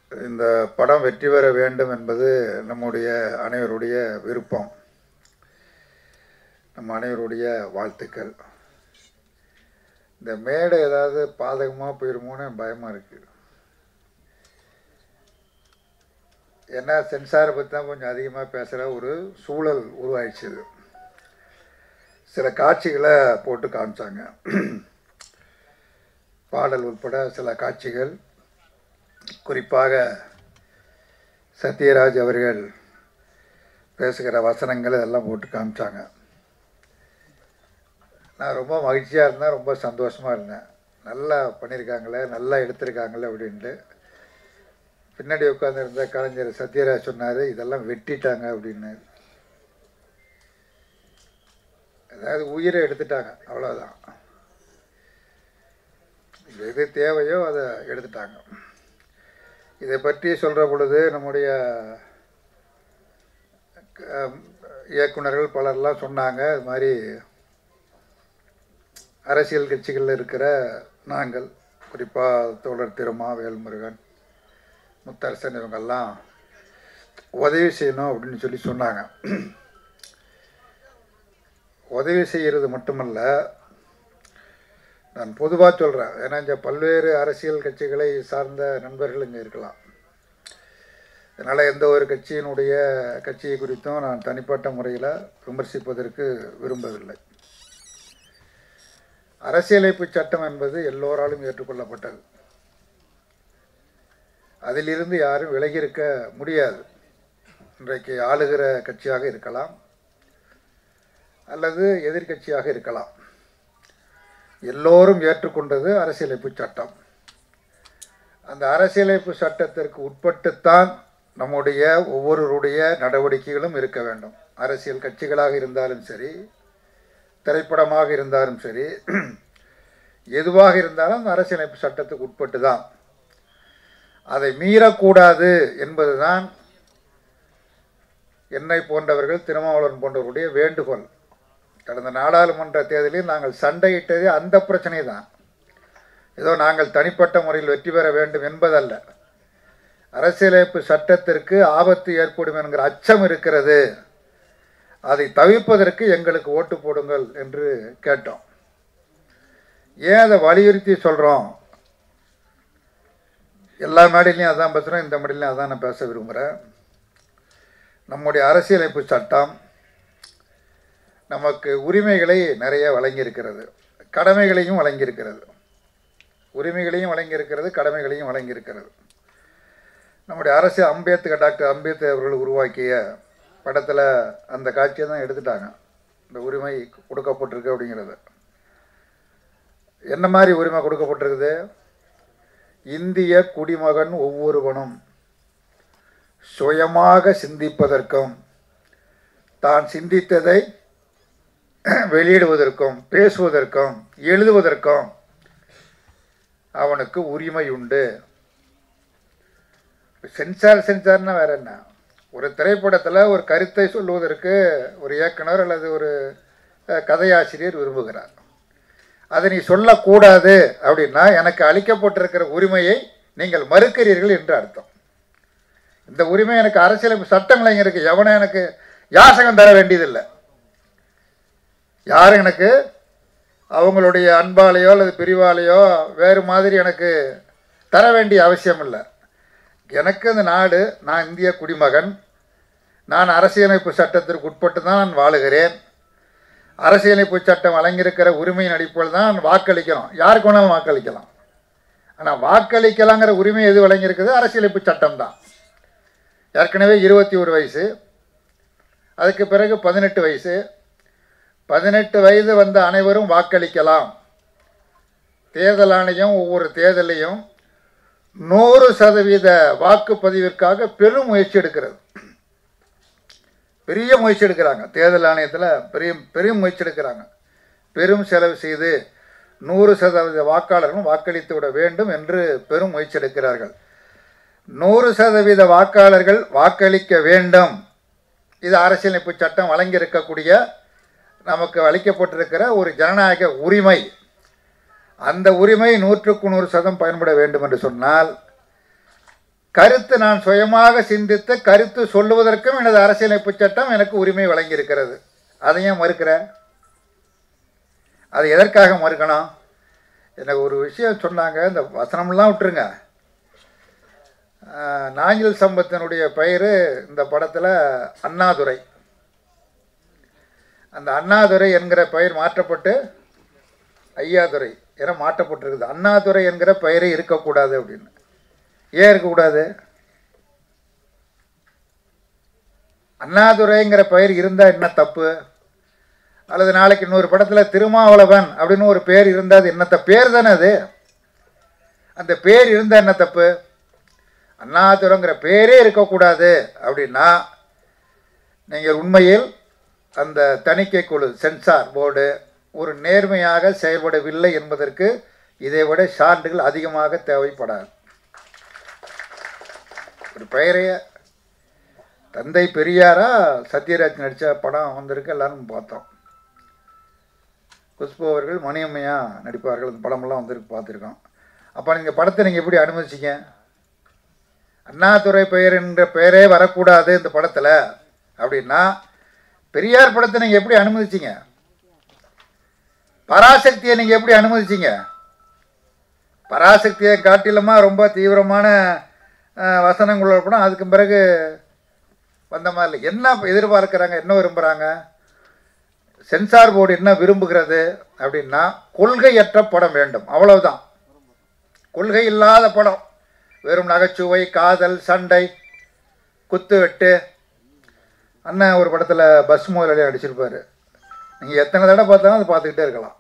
இந்த படம் வெற்றி பெற வேண்டும் என்பது நம்முடைய அனைவருடைய விருப்பம் நம்ம அனைவருடைய வாழ்த்துக்கள் இந்த மேடை ஏதாவது பாதகமாக போயிருமோன்னு பயமாக இருக்குது ஏன்னா சென்சாரை பற்றி தான் கொஞ்சம் அதிகமாக பேசுகிற ஒரு சூழல் உருவாயிடுச்சு இது. சில காட்சிகளை போட்டு காமிச்சாங்க பாடல் உட்பட சில காட்சிகள் குறிப்பாக சத்யராஜ் அவர்கள் பேசுகிற வசனங்கள் இதெல்லாம் போட்டு காமிச்சாங்க நான் ரொம்ப மகிழ்ச்சியாக இருந்தேன் ரொம்ப சந்தோஷமாக இருந்தேன் நல்லா பண்ணியிருக்காங்களே நல்லா எடுத்திருக்காங்களே அப்படின்ட்டு பின்னாடி உட்காந்துருந்த கலைஞர் சத்யராஜ் சொன்னார் இதெல்லாம் வெட்டிட்டாங்க அப்படின்னு அதாவது உயிரை எடுத்துட்டாங்க அவ்வளோதான் எது தேவையோ அதை எடுத்துட்டாங்க இதை பற்றி சொல்கிற பொழுது நம்முடைய க- இயக்குனர்கள் பலர்லாம் சொன்னாங்க இது மாதிரி அரசியல் கட்சிகளில் இருக்கிற நாங்கள் குறிப்பாக தோழர் திருமா வேல்முருகன் முத்தரசன் இவங்கெல்லாம் உதவி செய்யணும் அப்படின்னு சொல்லி சொன்னாங்க உதவி செய்கிறது மட்டுமல்ல நான் பொதுவாக சொல்கிறேன் ஏன்னா இந்த பல்வேறு அரசியல் கட்சிகளை சார்ந்த நண்பர்கள் இங்கே இருக்கலாம் அதனால் எந்த ஒரு கட்சியினுடைய கட்சியை குறித்தும் நான் தனிப்பட்ட முறையில் விமர்சிப்பதற்கு விரும்பவில்லை அரசியலமைப்பு சட்டம் என்பது எல்லோராலும் ஏற்றுக்கொள்ளப்பட்டது அதிலிருந்து யாரும் விலகி இருக்க முடியாது இன்றைக்கு ஆளுகிற கட்சியாக இருக்கலாம் அல்லது எதிர்க்கட்சியாக இருக்கலாம் எல்லோரும் ஏற்றுக்கொண்டது அரசியலமைப்பு சட்டம் அந்த அரசியலமைப்பு சட்டத்திற்கு உட்பட்டுத்தான் நம்முடைய ஒவ்வொருவருடைய நடவடிக்கைகளும் இருக்க வேண்டும் அரசியல் கட்சிகளாக இருந்தாலும் சரி திரைப்படமாக இருந்தாலும் சரி எதுவாக இருந்தாலும் அந்த அரசியலமைப்பு சட்டத்துக்கு உட்பட்டு தான் அதை மீறக்கூடாது என்பதுதான் என்னை போன்றவர்கள் திருமாவளவன் போன்றவருடைய வேண்டுகோள் கடந்த நாடாளுமன்ற தேர்தலில் நாங்கள் சண்டையிட்டதே அந்த பிரச்சனை தான் ஏதோ நாங்கள் தனிப்பட்ட முறையில் வெற்றி பெற வேண்டும் என்பதல்ல அரசியலமைப்பு சட்டத்திற்கு ஆபத்து ஏற்படும் என்கிற அச்சம் இருக்கிறது அதை தவிர்ப்பதற்கு எங்களுக்கு ஓட்டு போடுங்கள் என்று கேட்டோம் ஏன் அதை வலியுறுத்தி சொல்கிறோம் எல்லா மேடையிலையும் அதான் பேசுகிறோம் இந்த மேடையிலையும் அதான் நான் பேச விரும்புகிறேன் நம்முடைய அரசியலமைப்பு சட்டம் நமக்கு உரிமைகளை நிறைய வழங்கியிருக்கிறது கடமைகளையும் வழங்கியிருக்கிறது உரிமைகளையும் வழங்கியிருக்கிறது கடமைகளையும் வழங்கியிருக்கிறது நம்முடைய அரசு அம்பேத்கர் டாக்டர் அம்பேத்கர் அவர்கள் உருவாக்கிய படத்தில் அந்த காட்சியை தான் எடுத்துட்டாங்க இந்த உரிமை கொடுக்கப்பட்டிருக்கு அப்படிங்கிறது என்ன மாதிரி உரிமை கொடுக்கப்பட்டிருக்குது இந்திய குடிமகன் ஒவ்வொருவனும் சுயமாக சிந்திப்பதற்கும் தான் சிந்தித்ததை வெளியிடுவதற்கும் பேசுவதற்கும் எழுதுவதற்கும் அவனுக்கு உரிமை உண்டு சென்சார் சென்சார்னா வேற என்ன ஒரு திரைப்படத்தில் ஒரு கருத்தை சொல்லுவதற்கு ஒரு இயக்குனர் அல்லது ஒரு அஹ், கதையாசிரியர் விரும்புகிறார் அதை நீ சொல்லக்கூடாது அப்படின்னா எனக்கு அளிக்கப்பட்டிருக்கிற உரிமையை நீங்கள் மறுக்கிறீர்கள் என்று அர்த்தம் இந்த உரிமை எனக்கு அரசியலமைப்பு சட்டங்கள் இங்கே இருக்கு எவனும் எனக்கு யாசகம் தர வேண்டியதில்லை யாரும் எனக்கு அவங்களுடைய அன்பாலேயோ அல்லது பிரிவாலேயோ வேறு மாதிரி எனக்கு தர வேண்டிய அவசியம் இல்லை எனக்கு இந்த நாடு நான் இந்திய குடிமகன் நான் அரசியலமைப்பு சட்டத்திற்கு உட்பட்டு தான் நான் வாழுகிறேன் அரசியலமைப்பு சட்டம் வழங்கியிருக்கிற உரிமையின் அடிப்படையில் தான் நான் வாக்களிக்கிறோம் யாருக்கு வேணாலும் வாக்களிக்கலாம் ஆனால் வாக்களிக்கலாங்கிற உரிமை எது வழங்கியிருக்குது அரசியலமைப்பு சட்டம் தான் ஏற்கனவே இருபத்தி ஒரு வயசு அதுக்கு பிறகு பதினெட்டு வயசு பதினெட்டு வயது வந்த அனைவரும் வாக்களிக்கலாம் தேர்தல் ஆணையம் ஒவ்வொரு தேர்தலையும் நூறு சதவீத வாக்குப்பதிவிற்காக பெரும் முயற்சி எடுக்கிறது பெரிய முயற்சி எடுக்கிறாங்க தேர்தல் ஆணையத்தில் பெரிய பெரிய முயற்சி எடுக்கிறாங்க பெரும் செலவு செய்து நூறு சதவீத வாக்காளர்களும் வாக்களித்து விட வேண்டும் என்று பெரும் முயற்சி எடுக்கிறார்கள் நூறு சதவீத வாக்காளர்கள் வாக்களிக்க வேண்டும் இது அரசியலமைப்பு சட்டம் வழங்கியிருக்கக்கூடிய நமக்கு அளிக்கப்பட்டிருக்கிற ஒரு ஜனநாயக உரிமை அந்த உரிமை நூற்றுக்கு நூறு சதம் பயன்பட வேண்டும் என்று சொன்னால் கருத்து நான் சுயமாக சிந்தித்து கருத்து சொல்லுவதற்கும் எனது அரசியலமைப்பு சட்டம் எனக்கு உரிமை வழங்கியிருக்கிறது அதையும் மறுக்கிற அது எதற்காக மறுக்கணும் எனக்கு ஒரு விஷயம் சொன்னாங்க இந்த வசனம்லாம் விட்டுருங்க ஆஹ், நாஞ்சில் சம்பத்தினுடைய பெயர் இந்த படத்தில் அண்ணாதுரை அந்த அண்ணாதுரை என்கிற பெயர் மாற்றப்பட்டு ஐயாதுரை என மாற்றப்பட்டிருக்குது அண்ணாதுரை என்கிற பெயரே இருக்கக்கூடாது அப்படின்னு ஏன் இருக்கக்கூடாது அண்ணாதுரைங்கிற பெயர் இருந்தால் என்ன தப்பு அல்லது நாளைக்கு இன்னொரு படத்தில் திருமாவளவன் அப்படின்னு ஒரு பேர் இருந்தால் அது என்ன தப்பு பேர் தானே அது அந்த பேர் இருந்தால் என்ன தப்பு அண்ணாதுரைங்கிற பேரே இருக்கக்கூடாது அப்படின்னா நீங்கள் உண்மையில் அந்த தணிக்கை குழு சென்சார் போர்டு ஒரு நேர்மையாக செயல்படவில்லை என்பதற்கு இதைவிட சான்றுகள் அதிகமாக தேவைப்படாது ஒரு பெயரைய தந்தை பெரியாரா சத்யராஜ் நடித்த படம் வந்திருக்கு எல்லாரும் பார்த்தோம் குஷ்பு அவர்கள் மணியம்மையா நடிப்பார்கள் அந்த படமெல்லாம் வந்திருக்கு பார்த்துருக்கோம் அப்போ நீங்கள் படத்தை நீங்கள் எப்படி அனுமதிச்சிங்க அண்ணாதுரை பெயர் என்ற பெயரே வரக்கூடாது இந்த படத்தில் அப்படின்னா பெரியார் படத்தை நீங்கள் எப்படி அனுமதிச்சிங்க பராசக்தியை நீங்கள் எப்படி அனுமதிச்சிங்க பராசக்தியை காட்டிலுமா ரொம்ப தீவிரமான அஹ், வசனங்கள் படம் அதுக்கு பிறகு வந்த மாதிரி இல்லை. என்ன எதிர்பார்க்குறாங்க என்ன விரும்புகிறாங்க சென்சார் போர்டு என்ன விரும்புகிறது அப்படின்னா கொள்கையற்ற படம் வேண்டும் அவ்வளவுதான் கொள்கை இல்லாத படம் வெறும் நகைச்சுவை காதல் சண்டை குத்து வெட்டு அண்ணன் ஒரு படத்தில் பஸ் முதலாளி அடிச்சிருப்பாரு நீங்கள் எத்தனை தடவை பார்த்தாலும் அதை பார்த்துக்கிட்டே இருக்கலாம்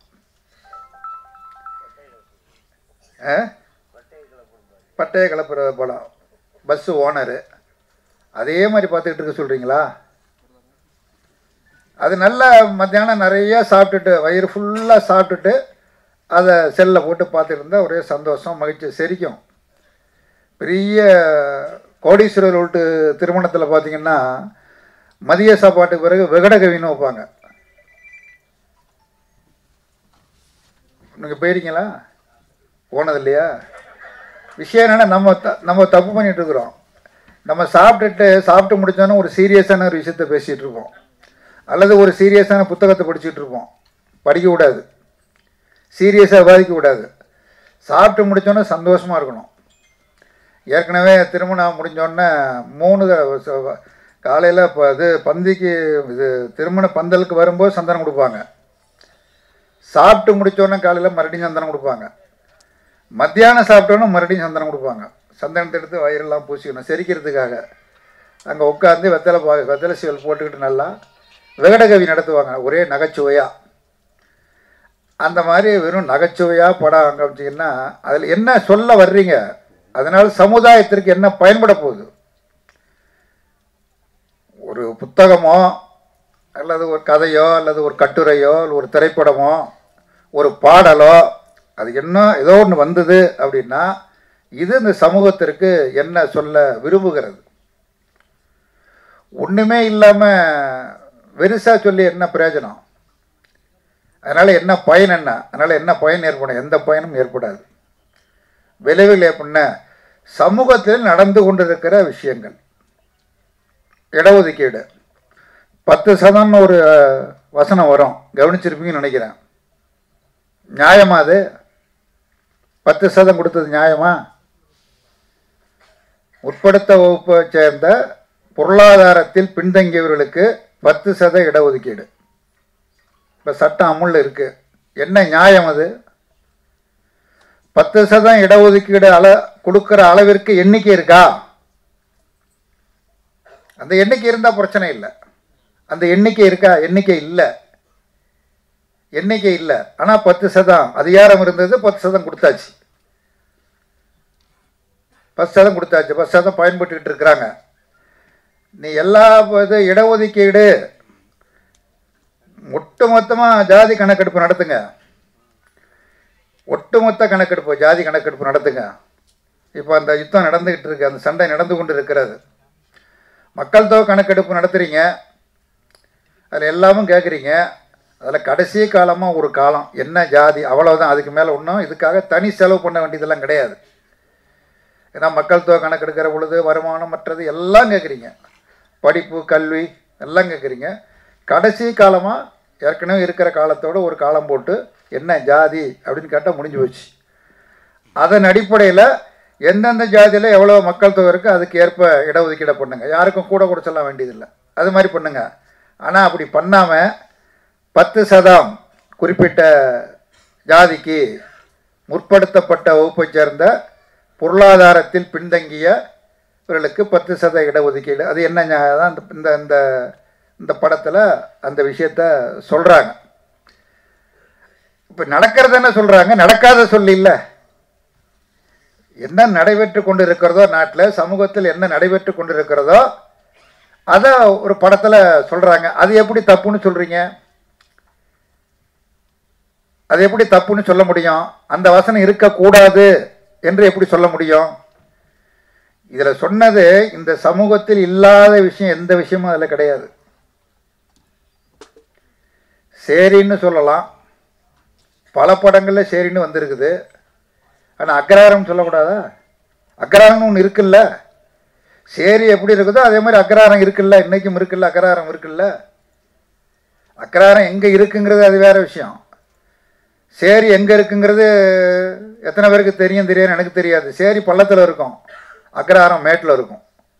ஆ? பட்டையை கிளப்புற படம் பஸ்ஸு ஓனரு அதே மாதிரி பார்த்துக்கிட்டு இருக்க சொல்கிறீங்களா அது நல்லா மத்தியானம் நிறைய சாப்பிட்டுட்டு வயிறு ஃபுல்லாக சாப்பிட்டுட்டு அதை செல்லில் போட்டு பார்த்துட்டு இருந்தால் ஒரே சந்தோஷம் மகிழ்ச்சி செரிக்கும் பெரிய கோடீஸ்வரர் வீட்டு திருமணத்தில் பார்த்தீங்கன்னா மதிய சாப்பாட்டுக்கு பிறகு விகடகவின்னு வைப்பாங்க நீங்கள் போயிருக்கீங்களா போனது இல்லையா விஷயம் என்னென்னா நம்ம த நம்ம தப்பு பண்ணிட்டு இருக்கிறோம் நம்ம சாப்பிட்டுட்டு சாப்பிட்டு முடிச்சோன்னே ஒரு சீரியஸான ஒரு விஷயத்த பேசிகிட்டு இருப்போம் அல்லது ஒரு சீரியஸான புத்தகத்தை படிச்சுட்டு இருப்போம் படிக்கக்கூடாது சீரியஸாக பாதிக்கக்கூடாது சாப்பிட்டு முடிச்சோன்னே சந்தோஷமாக இருக்கணும் ஏற்கனவே திருமணம் முடிஞ்சோடனே மூணு காலையில் இப்போ இது பந்திக்கு இது திருமண பந்தலுக்கு வரும்போது சந்தனம் கொடுப்பாங்க சாப்பிட்டு முடிச்சோடனே காலையில் மறுபடியும் சந்தனம் கொடுப்பாங்க மத்தியானம் சாப்பிட்டோன்னே மறுபடியும் சந்தனம் கொடுப்பாங்க சந்தனத்தை எடுத்து வயிறெல்லாம் பூசிக்கணும் செரிக்கிறதுக்காக அங்கே உட்காந்து வெத்தலை பா வெத்தலை சீவல் போட்டுக்கிட்டு நல்லா விகடகவி நடத்துவாங்க ஒரே நகைச்சுவையாக அந்த மாதிரி வெறும் நகைச்சுவையாக படம் அங்கே வச்சிங்கன்னா அதில் என்ன சொல்ல வர்றீங்க அதனால் சமுதாயத்திற்கு என்ன பயன்பட போகுது ஒரு புத்தகமோ அல்லது ஒரு கதையோ அல்லது ஒரு கட்டுரையோ அல்லது ஒரு திரைப்படமோ ஒரு பாடலோ அது என்ன ஏதோ ஒன்று வந்தது அப்படின்னா இது இந்த சமூகத்திற்கு என்ன சொல்ல விரும்புகிறது ஒன்றுமே இல்லாமல் வெறுசாக சொல்லி என்ன பிரயோஜனம் அதனால் என்ன பயன் என்ன அதனால் என்ன பயன் ஏற்படும் எந்த பயனும் ஏற்படாது விளைவில் எப்படின்ன சமூகத்தில் நடந்து கொண்டிருக்கிற விஷயங்கள் இடஒதுக்கீடு பத்து சதம்னு ஒரு அஹ், வசனம் வரும் கவனிச்சிருப்பீங்கன்னு நினைக்கிறேன் நியாயமா அது பத்து சதம் கொடுத்தது நியாயமா உட்படுத்த வகுப்பை சேர்ந்த பொருளாதாரத்தில் பின்தங்கியவர்களுக்கு பத்து சத இடஒதுக்கீடு இப்போ சட்டம் அமுல்ல இருக்கு என்ன நியாயம் அது பத்து சதம் இடஒதுக்கீடு அள கொடுக்குற அளவிற்கு எண்ணிக்கை இருக்கா அந்த எண்ணிக்கை இருந்தால் பிரச்சனை இல்லை அந்த எண்ணிக்கை இருக்கா எண்ணிக்கை இல்லை எண்ணிக்கை இல்லை ஆனால் பத்து சதம் அதிகாரம் இருந்தது பத்து சதம் கொடுத்தாச்சு பத்து சதம் கொடுத்தாச்சு பத்து சதம் பயன்பட்டுக்கிட்டு இருக்கிறாங்க நீ எல்லா இது இடஒதுக்கீடு ஒட்டு மொத்தமாக ஜாதி கணக்கெடுப்பு நடத்துங்க ஒட்டுமொத்த கணக்கெடுப்பு ஜாதி கணக்கெடுப்பு நடத்துங்க இப்போ அந்த யுத்தம் நடந்துக்கிட்டு இருக்கு அந்த சண்டை நடந்து கொண்டு இருக்கிறது மக்கள் தொகை கணக்கெடுப்பு நடத்துகிறீங்க அதில் எல்லாமும் கேட்குறீங்க அதில் கடைசி காலமாக ஒரு காலம் என்ன ஜாதி அவ்வளவுதான் அதுக்கு மேலே ஒன்றும் இதுக்காக தனி செலவு பண்ண வேண்டியதெல்லாம் கிடையாது ஏன்னா மக்கள் தொகை கணக்கெடுக்கிற பொழுது வருமானம் மற்றது எல்லாம் கேட்குறீங்க படிப்பு கல்வி எல்லாம் கேட்குறீங்க கடைசி காலமாக ஏற்கனவே இருக்கிற காலத்தோட ஒரு காலம் போட்டு என்ன ஜாதி அப்படின்னு கேட்டால் முடிஞ்சு போச்சு அதன் அடிப்படையில் எந்தெந்த ஜாதியில் எவ்வளோ மக்கள் தொகை இருக்கோ அதுக்கு ஏற்ப இடஒதுக்கீடை பண்ணுங்க யாருக்கும் கூட கூட சொல்ல வேண்டியதில்லை அது மாதிரி பண்ணுங்க ஆனால் அப்படி பண்ணாமல் பத்து சதம் குறிப்பிட்ட ஜாதிக்கு முற்படுத்தப்பட்ட வகுப்பைச் சேர்ந்த பொருளாதாரத்தில் பின்தங்கிய இவர்களுக்கு பத்து சத இடஒதுக்கீடு அது என்ன ஞா- தான் இந்த- இந்த இந்த இந்த படத்தில் அந்த விஷயத்த சொல்கிறாங்க இப்போ நடக்கிறது என்ன சொல்கிறாங்க நடக்காத சொல்லி இல்லை என்ன நடைபெற்று கொண்டு இருக்கிறதோ நாட்டில் சமூகத்தில் என்ன நடைபெற்று கொண்டு இருக்கிறதோ அதை ஒரு படத்தில் சொல்கிறாங்க அது எப்படி தப்புன்னு சொல்கிறீங்க அது எப்படி தப்புன்னு சொல்ல முடியும் அந்த வசனம் இருக்கக்கூடாது என்று எப்படி சொல்ல முடியும் இதில் சொன்னது இந்த சமூகத்தில் இல்லாத விஷயம் எந்த விஷயமும் அதில் கிடையாது சேரின்னு சொல்லலாம் பல படங்களில் சேரின்னு வந்திருக்குது ஆனால் அக்ராரம் சொல்லக்கூடாதா அக்ராரம்னு ஒன்று இருக்குல்ல சேரி எப்படி இருக்குதோ அதே மாதிரி அக்ராரம் இருக்குல்ல இன்னைக்கும் இருக்குல்ல அக்ராரம் இருக்குல்ல அக்ராரம் எங்கே இருக்குங்கிறது அது வேற விஷயம் சேரி எங்கே இருக்குங்கிறது எத்தனை பேருக்கு தெரியும் தெரியும் எனக்கு தெரியாது சேரி பள்ளத்தில் இருக்கும் அக்ராரம் மேட்டில் இருக்கும்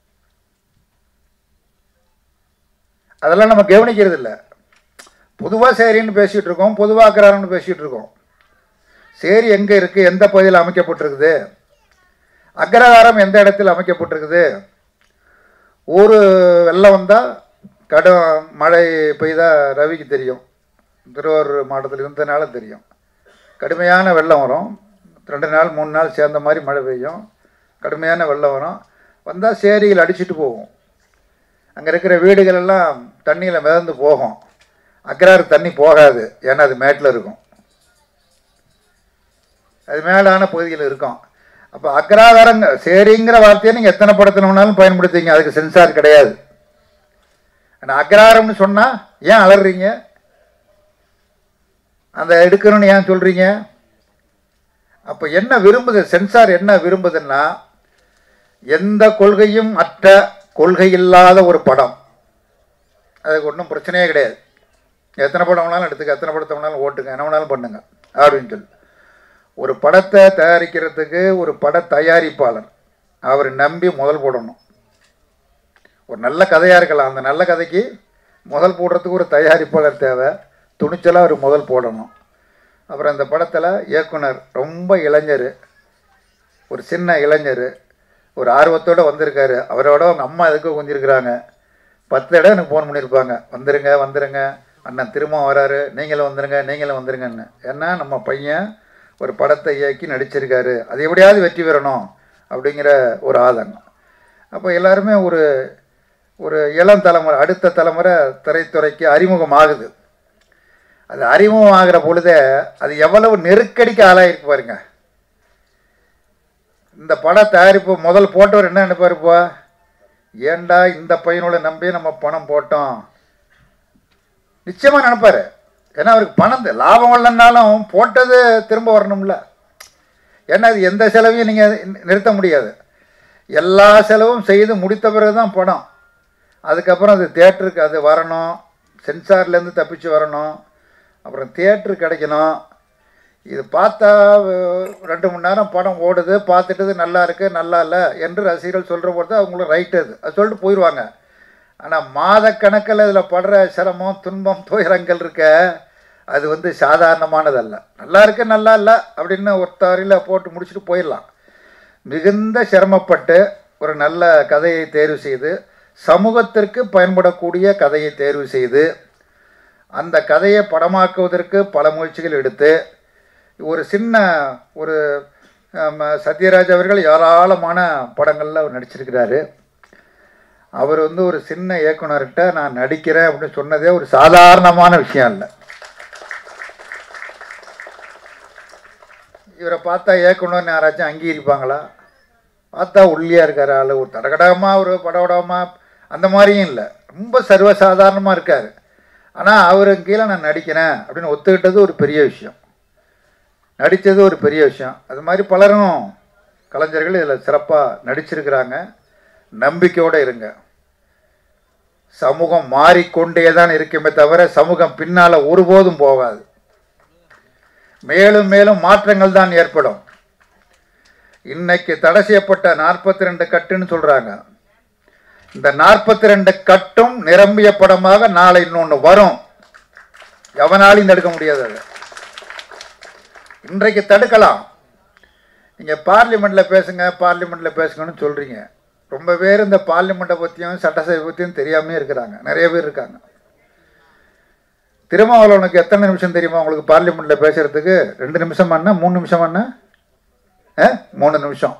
அதெல்லாம் நம்ம கவனிக்கிறது இல்லை பொதுவாக சேரின்னு பேசிகிட்டு இருக்கோம் பொதுவாக அக்ராரம்னு பேசிகிட்டு இருக்கோம் சேரி எங்கே இருக்குது எந்த பகுதியில் அமைக்கப்பட்டிருக்குது அக்ரஹாரம் எந்த இடத்தில் அமைக்கப்பட்டிருக்குது ஒரு வெள்ளம் வந்தால் கடும் மழை பெய்தா ரவிக்கு தெரியும் திருவாரூர் மாவட்டத்தில் இருந்ததுனால தெரியும் கடுமையான வெள்ளம் வரும் ரெண்டு நாள் மூணு நாள் சேர்ந்த மாதிரி மழை பெய்யும் கடுமையான வெள்ளம் வரும் வந்தால் சேரியில் அடிச்சிட்டு போகும் அங்கே இருக்கிற வீடுகள் எல்லாம் தண்ணியில் மிதந்து போகும் அக்ராறு தண்ணி போகாது ஏன்னா அது மேட்டில் இருக்கும் அது மேலான பகுதியில் இருக்கும் அப்போ அக்ராதாரங்க சேரிங்கிற வார்த்தையை நீங்கள் எத்தனை படத்தினோம்னாலும் பயன்படுத்திங்க அதுக்கு சென்சார் கிடையாது ஆனால் அக்ராரம்னு சொன்னால் ஏன் அலறீங்க அந்த எடுக்கணும்னு ஏன் சொல்கிறீங்க அப்போ என்ன விரும்புது சென்சார் என்ன விரும்புதுன்னா எந்த கொள்கையும் அற்ற கொள்கை இல்லாத ஒரு படம் அதுக்கு ஒன்றும் பிரச்சனையே கிடையாது எத்தனை படம் வேணாலும் எடுத்துக்க எத்தனை படத்தை வேணாலும் ஓட்டுங்க என்ன வேணாலும் பண்ணுங்க அப்படின்னு சொல்லி ஒரு படத்தை தயாரிக்கிறதுக்கு ஒரு பட தயாரிப்பாளர் அவர் நம்பி முதல் போடணும் ஒரு நல்ல கதையாக இருக்கலாம் அந்த நல்ல கதைக்கு முதல் போடுறதுக்கு ஒரு தயாரிப்பாளர் தேவை துணிச்சலாக ஒரு முதல் போடணும் அப்புறம் அந்த படத்தில் இயக்குனர் ரொம்ப இளைஞர் ஒரு சின்ன இளைஞர் ஒரு ஆர்வத்தோடு வந்திருக்காரு அவரோட அவங்க அம்மா எதுக்கும் கொஞ்சிருக்கிறாங்க பத்து இடம் எனக்கு ஃபோன் பண்ணியிருப்பாங்க வந்துருங்க வந்துருங்க அண்ணன் திரும்ப வராரு நீங்களும் வந்துருங்க நீங்களும் வந்துருங்கன்னு ஏன்னா நம்ம பையன் ஒரு படத்தை இயக்கி நடிச்சிருக்காரு அது எப்படியாவது வெற்றி பெறணும் அப்படிங்கிற ஒரு ஆதங்கம் அப்போ எல்லாருமே ஒரு ஒரு இளம் தலைமுறை அடுத்த தலைமுறை திரைத்துறைக்கு அறிமுகம் ஆகுது அது அறிமுகம் ஆகிற பொழுதே அது எவ்வளவு நெருக்கடிக்கு ஆளாயிருக்கு பாருங்க இந்த பட தயாரிப்பு முதல் போட்டவர் என்ன நினைப்பாருப்பா ஏன்டா இந்த பையனோட நம்பி நம்ம பணம் போட்டோம் நிச்சயமாக நினைப்பாரு ஏன்னா அவருக்கு பணம் தே- லாபம் இல்லைன்னாலும் போட்டது திரும்ப வரணும்ல ஏன்னா அது எந்த செலவையும் நீங்கள் நிறுத்த முடியாது எல்லா செலவும் செய்து முடித்த பிறகு தான் படம் அதுக்கப்புறம் அது தேட்டருக்கு அது வரணும் சென்சார்லேருந்து தப்பிச்சு வரணும் அப்புறம் தேட்ரு கிடைக்கணும் இது பார்த்தா அஹ், ரெண்டு மணி நேரம் படம் ஓடுது பார்த்துட்டு நல்லா இருக்கு நல்லா இல்லை என்று ரசிகர்கள் சொல்கிற பொழுது அவங்களும் ரைட்டு அது அது சொல்லிட்டு போயிடுவாங்க ஆனால் மாதக்கணக்கில் இதில் படுற சிரமம் துன்பம் துயரங்கள் இருக்க அது வந்து சாதாரணமானதல்ல நல்லா இருக்கு நல்லா இல்லை அப்படின்னு ஒருத்தவரையில் போட்டு முடிச்சுட்டு போயிடலாம் மிகுந்த சிரமப்பட்டு ஒரு நல்ல கதையை தேர்வு செய்து சமூகத்திற்கு பயன்படக்கூடிய கதையை தேர்வு செய்து அந்த கதையை படமாக்குவதற்கு பல முயற்சிகள் எடுத்து ஒரு சின்ன ஒரு ஆம், சத்யராஜ் அவர்கள் ஏராளமான படங்களில் அவர் நடிச்சிருக்கிறாரு அவர் வந்து ஒரு சின்ன இயக்குனர்கிட்ட நான் நடிக்கிறேன் அப்படின்னு சொன்னதே ஒரு சாதாரணமான விஷயம் இல்லை இவரை பார்த்தா இயக்குனர்னு யாராச்சும் அங்கீகரிப்பாங்களா பார்த்தா ஒல்லியாக இருக்கார் ஆள் ஒரு தடகடமாக ஒரு படபடமாக அந்த மாதிரியும் இல்லை ரொம்ப சர்வசாதாரணமாக இருக்கார் ஆனால் அவரு கீழே நான் நடிக்கிறேன் அப்படின்னு ஒத்துக்கிட்டது ஒரு பெரிய விஷயம் நடித்தது ஒரு பெரிய விஷயம் அது மாதிரி பலரும் கலைஞர்கள் இதில் சிறப்பாக நடிச்சிருக்கிறாங்க நம்பிக்கையோடு இருங்க சமூகம் மாறிக்கொண்டே தான் இருக்குமே தவிர சமூகம் பின்னால் ஒருபோதும் போகாது மேலும் மேலும் மாற்றங்கள் தான் ஏற்படும் இன்னைக்கு தடை செய்யப்பட்ட நாற்பத்தி ரெண்டு கட்டுன்னு சொல்கிறாங்க இந்த நாற்பத்தி ரெண்டு கட்டும் நிரம்பிய படமாக நாளை இன்னொன்று வரும் எவனாலையும் தடுக்க முடியாது அதை இன்றைக்கு தடுக்கலாம் நீங்கள் பார்லிமெண்ட்டில் பேசுங்க பார்லிமெண்ட்டில் பேசுங்கன்னு சொல்கிறீங்க ரொம்ப பேர் இந்த பார்லிமெண்ட்டை பற்றியும் சட்டசபை பற்றியும் தெரியாமே இருக்கிறாங்க நிறைய பேர் இருக்காங்க திருமாவளவனுக்கு எத்தனை நிமிஷம் தெரியுமா உங்களுக்கு பார்லிமெண்ட்டில் பேசுகிறதுக்கு ரெண்டு நிமிஷம் என்ன மூணு நிமிஷம் என்ன ஆ மூணு நிமிஷம்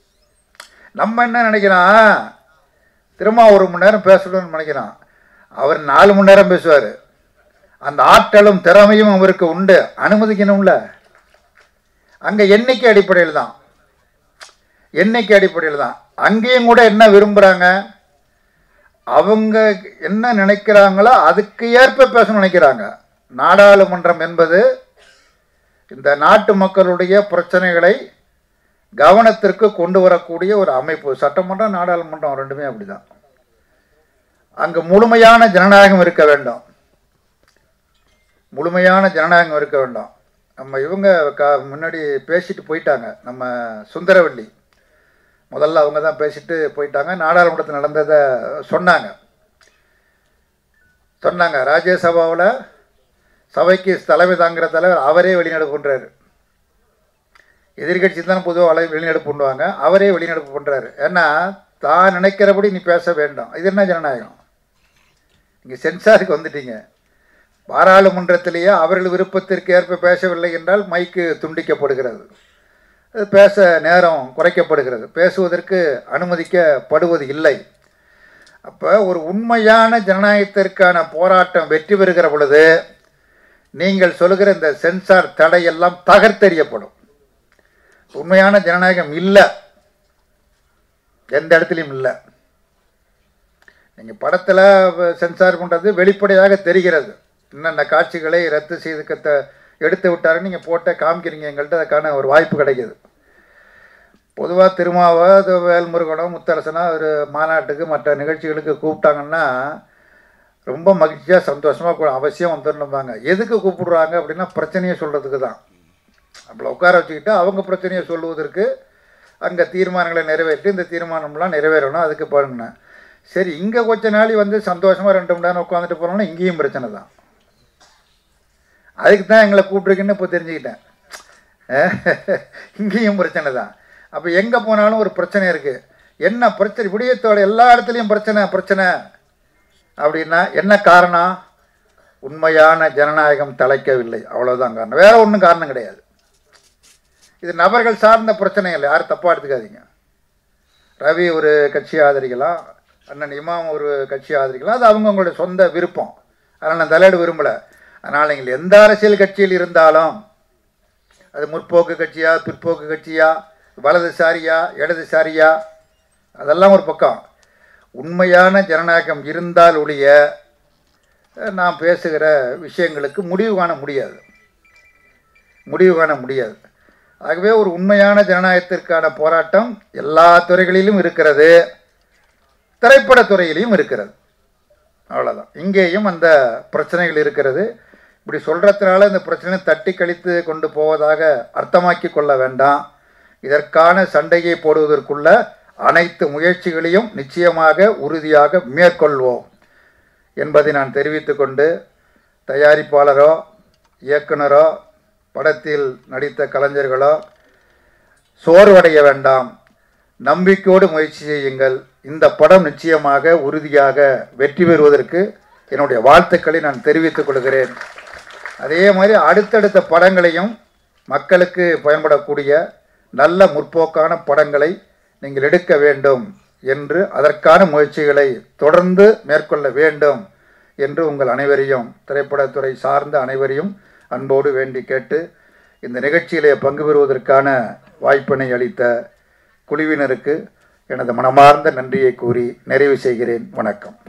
நம்ம என்ன நினைக்கிறோம் திரும்ப ஒரு மணி நேரம் பேசணும்னு நினைக்கிறான் அவர் நாலு மணி நேரம் பேசுவார் அந்த ஆற்றலும் திறமையும் அவருக்கு உண்டு அனுமதிக்கணும்ல அங்கே எண்ணிக்கை அடிப்படையில் தான் எண்ணிக்கை அடிப்படையில் தான் அங்கேயும் கூட என்ன விரும்புகிறாங்க அவங்க என்ன நினைக்கிறாங்களோ அதுக்கு ஏற்ப பேசணும்னு நினைக்கிறாங்க நாடாளுமன்றம் என்பது இந்த நாட்டு மக்களுடைய பிரச்சனைகளை கவனத்திற்கு கொண்டு வரக்கூடிய ஒரு அமைப்பு சட்டமன்றம் நாடாளுமன்றம் ரெண்டுமே அப்படிதான் அங்கு முழுமையான ஜனநாயகம் இருக்க வேண்டும் முழுமையான ஜனநாயகம் இருக்க வேண்டும் நம்ம இவங்க க முன்னாடி பேசிட்டு போயிட்டாங்க நம்ம சுந்தரவல்லி முதல்ல அவங்க தான் பேசிட்டு போயிட்டாங்க நாடாளுமன்றத்தில் நடந்ததை சொன்னாங்க சொன்னாங்க ராஜ்யசபாவில் சபைக்கு தலைமை தாங்கிற தலைவர் அவரே வெளிநடப்பு பண்ணுறாரு எதிர்கட்சி தான் பொதுவாக வலை வெளிநடப்பு பண்ணுவாங்க அவரே வெளிநடப்பு பண்ணுறாரு ஏன்னா தான் நினைக்கிறபடி நீ பேச வேண்டும் இது என்ன ஜனநாயகம் இங்கே சென்சாருக்கு வந்துட்டீங்க பாராளுமன்றத்திலேயே அவர்கள் விருப்பத்திற்கு ஏற்ப பேசவில்லை என்றால் மைக்கு துண்டிக்கப்படுகிறது அது பேச நேரம் குறைக்கப்படுகிறது பேசுவதற்கு அனுமதிக்கப்படுவது இல்லை அப்போ ஒரு உண்மையான ஜனநாயகத்திற்கான போராட்டம் வெற்றி பெறுகிற பொழுது நீங்கள் சொல்லுகிற இந்த சென்சார் தடையெல்லாம் தகர்த்தெறியப்படும் உண்மையான ஜனநாயகம் இல்லை எந்த இடத்துலையும் இல்லை நீங்கள் படத்தில் சென்சார் பண்ணுறது வெளிப்படையாக தெரிகிறது என்னென்ன காட்சிகளை ரத்து செய்து கத்த எடுத்து விட்டாருன்னு நீங்கள் போட்ட காமிக்கிறீங்க எங்கள்கிட்ட அதுக்கான ஒரு வாய்ப்பு கிடைக்கிது பொதுவாக திருமாவை அது வேல்முருகனோ முத்தரசனோ ஒரு மாநாட்டுக்கு மற்ற நிகழ்ச்சிகளுக்கு கூப்பிட்டாங்கன்னா ரொம்ப மகிழ்ச்சியாக சந்தோஷமாக அவசியம் வந்துடணும்பாங்க எதுக்கு கூப்பிடுறாங்க அப்படின்னா பிரச்சனையை சொல்கிறதுக்கு தான் நம்மளை உட்கார வச்சுக்கிட்டு அவங்க பிரச்சனையை சொல்லுவதற்கு அங்கே தீர்மானங்களை நிறைவேற்றி இந்த தீர்மானம்லாம் நிறைவேறணும் அதுக்கு பாருங்கண்ணா சரி இங்கே கொஞ்ச நாளி வந்து சந்தோஷமாக ரெண்டு மணி நேரம் உட்காந்துட்டு போனோம்னா இங்கேயும் பிரச்சனை தான் அதுக்கு தான் எங்களை கூப்பிட்ருக்குன்னு இப்போ தெரிஞ்சுக்கிட்டேன் இங்கேயும் பிரச்சனை தான் அப்போ எங்கே போனாலும் ஒரு பிரச்சனை இருக்குது என்ன பிரச்சனை விடயத்தோட எல்லா இடத்துலையும் பிரச்சனை பிரச்சனை அப்படின்னா என்ன காரணம் உண்மையான ஜனநாயகம் தலைக்கவில்லை அவ்வளோதான் காரணம் வேற ஒன்றும் காரணம் கிடையாது இது நபர்கள் சார்ந்த பிரச்சனை இல்லை யாரும் தப்பாக எடுத்துக்காதீங்க ரவி ஒரு கட்சியை ஆதரிக்கலாம் அண்ணன் இமாம் ஒரு கட்சியை ஆதரிக்கலாம் அது அவங்கவுங்களுடைய சொந்த விருப்பம் அதனால் நான் தலையிட விரும்பலை அதனால் நீங்கள் எந்த அரசியல் கட்சியில் இருந்தாலும் அது முற்போக்கு கட்சியா பிற்போக்கு கட்சியா வலதுசாரியா இடதுசாரியா அதெல்லாம் ஒரு பக்கம் உண்மையான ஜனநாயகம் இருந்தால் ஒழிய நாம் பேசுகிற விஷயங்களுக்கு முடிவு காண முடியாது முடிவு காண முடியாது ஆகவே ஒரு உண்மையான ஜனநாயகத்திற்கான போராட்டம் எல்லா துறைகளிலும் இருக்கிறது திரைப்பட துறையிலையும் இருக்கிறது அவ்வளோதான் இங்கேயும் அந்த பிரச்சனைகள் இருக்கிறது இப்படி சொல்கிறதுனால இந்த பிரச்சனை தட்டி கழித்து கொண்டு போவதாக அர்த்தமாக்கி கொள்ள வேண்டாம் இதற்கான சண்டையை போடுவதற்குள்ள அனைத்து முயற்சிகளையும் நிச்சயமாக உறுதியாக மேற்கொள்வோம் என்பதை நான் தெரிவித்துக்கொண்டு தயாரிப்பாளரோ இயக்குனரோ படத்தில் நடித்த கலைஞர்களோ சோர்வடைய வேண்டாம் நம்பிக்கையோடு முயற்சி செய்யுங்கள் இந்த படம் நிச்சயமாக உறுதியாக வெற்றி பெறுவதற்கு என்னுடைய வாழ்த்துக்களை நான் தெரிவித்துக் கொள்கிறேன் அதே மாதிரி அடுத்தடுத்த படங்களையும் மக்களுக்கு பயன்படக்கூடிய நல்ல முற்போக்கான படங்களை நீங்கள் எடுக்க வேண்டும் என்று அதற்கான முயற்சிகளை தொடர்ந்து மேற்கொள்ள வேண்டும் என்று உங்கள் அனைவரையும் திரைப்படத்துறை சார்ந்த அனைவரையும் அன்போடு வேண்டி கேட்டு இந்த நிகழ்ச்சியிலே பங்கு பெறுவதற்கான வாய்ப்பினை அளித்த குழுவினருக்கு எனது மனமார்ந்த நன்றியை கூறி நிறைவு செய்கிறேன் வணக்கம்